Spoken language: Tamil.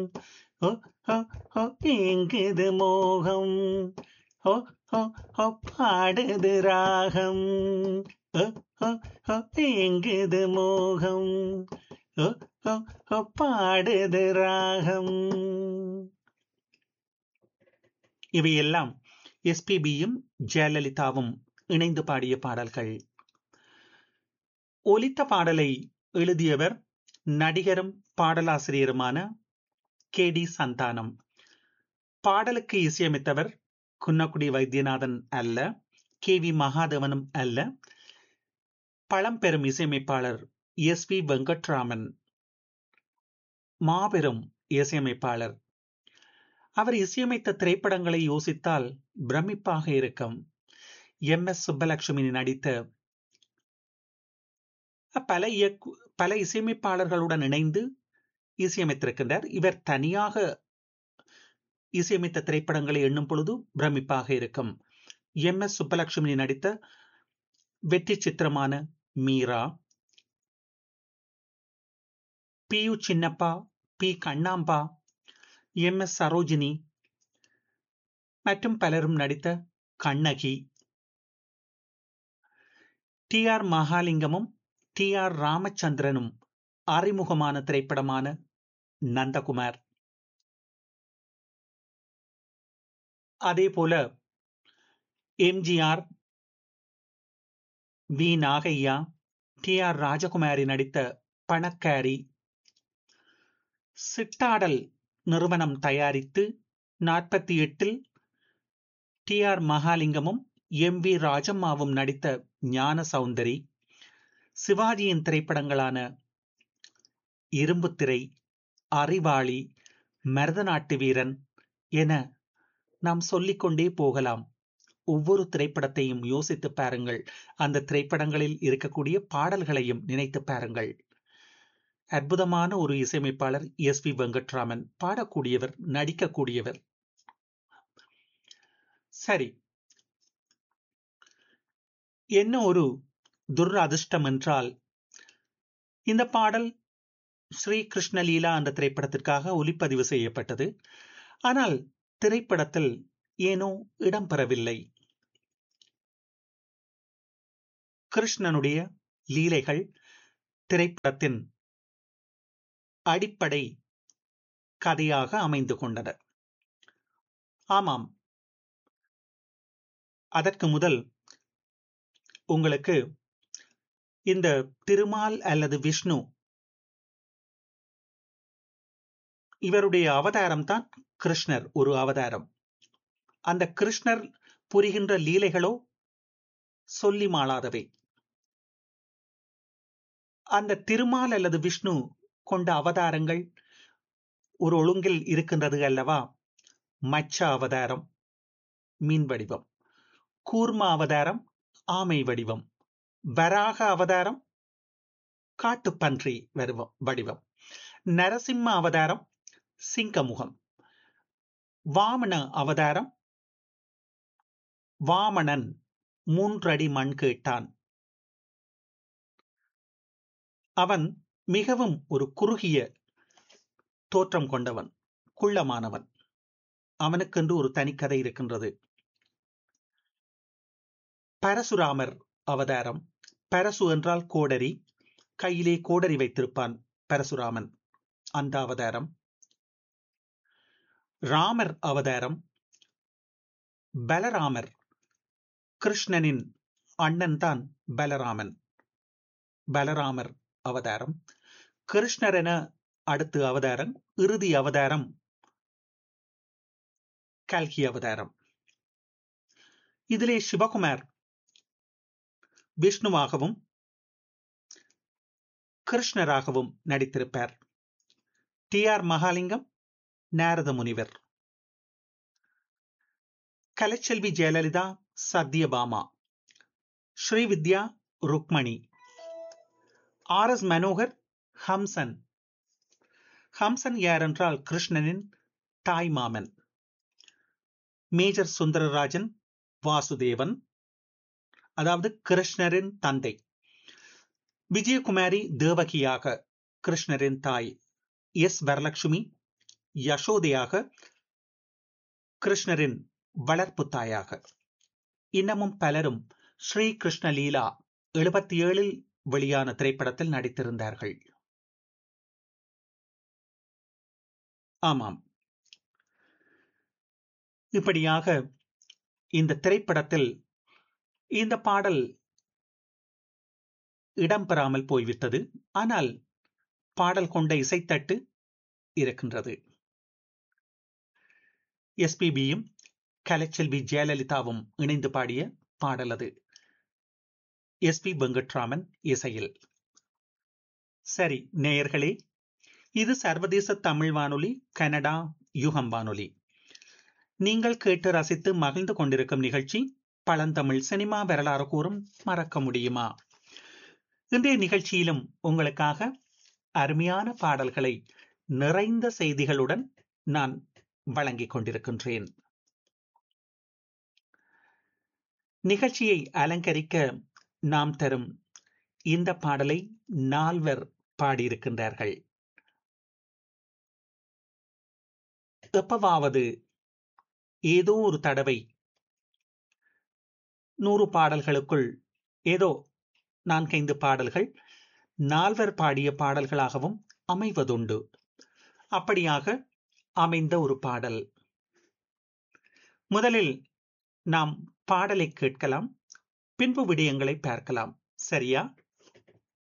ஓ ஓ ஓ எங்குது மோகம் ஓ ஓ ஓ பாடுது ராகம் ஓ ஓ ஓ எங்குது மோகம் ஓ ஓ ஓ பாடுது ராகம் இவையெல்லாம் எஸ்பிபியும் ஜெயலலிதாவும் இணைந்து பாடிய பாடல்கள் ஒலித்த பாடலை எழுதியவர் நடிகரும் பாடலாசிரியருமான கே டி சந்தானம் பாடலுக்கு இசையமைத்தவர் குன்னக்குடி வைத்தியநாதன் அல்ல கே வி மகாதேவனும் அல்ல பழம்பெரும் இசையமைப்பாளர் எஸ் வி வெங்கட்ராமன் மாபெரும் இசையமைப்பாளர் அவர் இசையமைத்த திரைப்படங்களை யோசித்தால் பிரமிப்பாக இருக்கும் எம் எஸ் சுப்பலட்சுமி நடித்த பல இயக்கு பல இசையமைப்பாளர்களுடன் இணைந்து இசையமைத்திருக்கின்றார் இவர் தனியாக இசையமைத்த திரைப்படங்களை எண்ணும் பொழுது பிரமிப்பாக இருக்கும் எம் எஸ் சுப்பலட்சுமி நடித்த வெற்றி சித்திரமான Meera P U Chinnappa P Kannamba M S Sarojini மற்றும் பலரும் நடித்த கண்ணகி டி ஆர் மகாலிங்கமும் டி ஆர் ராமச்சந்திரனும் அறிமுகமான திரைப்படமான நந்தகுமார் அதே போல MGR V Nagaiah T R Rajakumari நடித்த பணக்காரி சிட்டாடல் நிறுவனம் தயாரித்து நாற்பத்தி எட்டில் டி ஆர் மகாலிங்கமும் எம் வி ராஜம்மாவும் நடித்த ஞான சௌந்தரி சிவாஜியின் திரைப்படங்களான இரும்புத்திரை அறிவாளி மருதநாட்டு வீரன் என நாம் சொல்லிக்கொண்டே போகலாம் ஒவ்வொரு திரைப்படத்தையும் யோசித்து பாருங்கள் அந்த திரைப்படங்களில் இருக்கக்கூடிய பாடல்களையும் நினைத்து பாருங்கள் அற்புதமான ஒரு இசையமைப்பாளர் எஸ் பி வெங்கட்ராமன் பாடக்கூடியவர் நடிக்கக்கூடியவர் சரி என்ன ஒரு துரதிர்ஷ்டம் என்றால் இந்த பாடல் ஸ்ரீ கிருஷ்ணலீலா என்ற திரைப்படத்திற்காக ஒலிப்பதிவு செய்யப்பட்டது ஆனால் திரைப்படத்தில் ஏனோ இடம்பெறவில்லை கிருஷ்ணனுடைய லீலைகள் திரைப்படத்தின் அடிப்படை கதையாக அமைந்து கொண்டன ஆமாம் அதற்கு முதல் உங்களுக்கு இந்த திருமால் அல்லது விஷ்ணு இவருடைய அவதாரம் தான் கிருஷ்ணர் ஒரு அவதாரம் அந்த கிருஷ்ணர் புரிகின்ற லீலைகளோ சொல்லி மாளாதவை அந்த திருமால் அல்லது விஷ்ணு கொண்ட அவதாரங்கள் ஒரு ஒழுங்கில் இருக்கின்றது அல்லவா மச்ச அவதாரம் மீன் வடிவம் கூர்ம அவதாரம் ஆமை வடிவம் வராக அவதாரம் காட்டுப்பன்றி வடிவம் நரசிம்ம அவதாரம் சிங்கமுகம் வாமன அவதாரம் வாமணன் மூன்றடி மண் கேட்டான் அவன் மிகவும் ஒரு குறுகிய தோற்றம் கொண்டவன் குள்ளமானவன் அவனுக்கென்று ஒரு தனிக்கதை இருக்கின்றது பரசுராமர் அவதாரம் பரசு என்றால் கோடரி கையிலே கோடரி வைத்திருப்பான் பரசுராமன் அந்த அவதாரம் ராமர் அவதாரம் பலராமர் கிருஷ்ணனின் அண்ணன் தான் பலராமன் பலராமர் அவதாரம் கிருஷ்ணர் என அடுத்து அவதாரம் இறுதி அவதாரம் கல்கி அவதாரம் இதிலே சிவகுமார் விஷ்ணுவாகவும் கிருஷ்ணராகவும் நடித்திருப்பார் டி ஆர் மகாலிங்கம் நாரத முனிவர் கலைச்செல்வி ஜெயலலிதா சத்யபாமா ஸ்ரீவித்யா ருக்மணி ஆர் எஸ் மனோகர் ஹம்சன் ஹம்சன் யார் என்றால் கிருஷ்ணனின் தாய் மாமன் மேஜர் சுந்தரராஜன் வாசுதேவன் அதாவது கிருஷ்ணரின் தந்தை விஜயகுமாரி தேவகியாக கிருஷ்ணரின் தாய் எஸ் வரலட்சுமி யசோதையாக கிருஷ்ணரின் வளர்ப்பு தாயாக இன்னமும் பலரும் ஸ்ரீ கிருஷ்ண லீலா எழுபத்தி ஏழில் வெளியான திரைப்படத்தில் நடித்திருந்தார்கள் ஆமாம் இப்படியாக இந்த திரைப்படத்தில் இந்த பாடல் இடம்பெறாமல் போய்விட்டது ஆனால் பாடல் கொண்ட இசைத்தட்டு இருக்கின்றது எஸ்பிபியும் கலைச்செல்வி ஜெயலலிதாவும் இணைந்து பாடிய பாடல் அது எஸ் பி வெங்கட்ராமன் இசையில் சரி நேயர்களே இது சர்வதேச தமிழ் வானொலி கனடா யுகம் வானொலி நீங்கள் கேட்டு ரசித்து மகிழ்ந்து கொண்டிருக்கும் நிகழ்ச்சி பழந்தமிழ் சினிமா வரலாறு கூறும் மறக்க முடியுமா இன்றைய நிகழ்ச்சியிலும் உங்களுக்காக அருமையான பாடல்களை நிறைந்த செய்திகளுடன் நான் வழங்கிக் கொண்டிருக்கின்றேன் நிகழ்ச்சியை அலங்கரிக்க நாம் தரும் இந்த பாடலை நால்வர் பாடியிருக்கின்றார்கள் எப்பவாவது ஏதோ ஒரு தடவை நூறு பாடல்களுக்குள் ஏதோ நான்கைந்து பாடல்கள் நால்வர் பாடிய பாடல்களாகவும் அமைவதுண்டு அப்படியாக அமைந்த ஒரு பாடல் முதலில் நாம் பாடலை கேட்கலாம் பின்பு விடயங்களை பார்க்கலாம் சரியா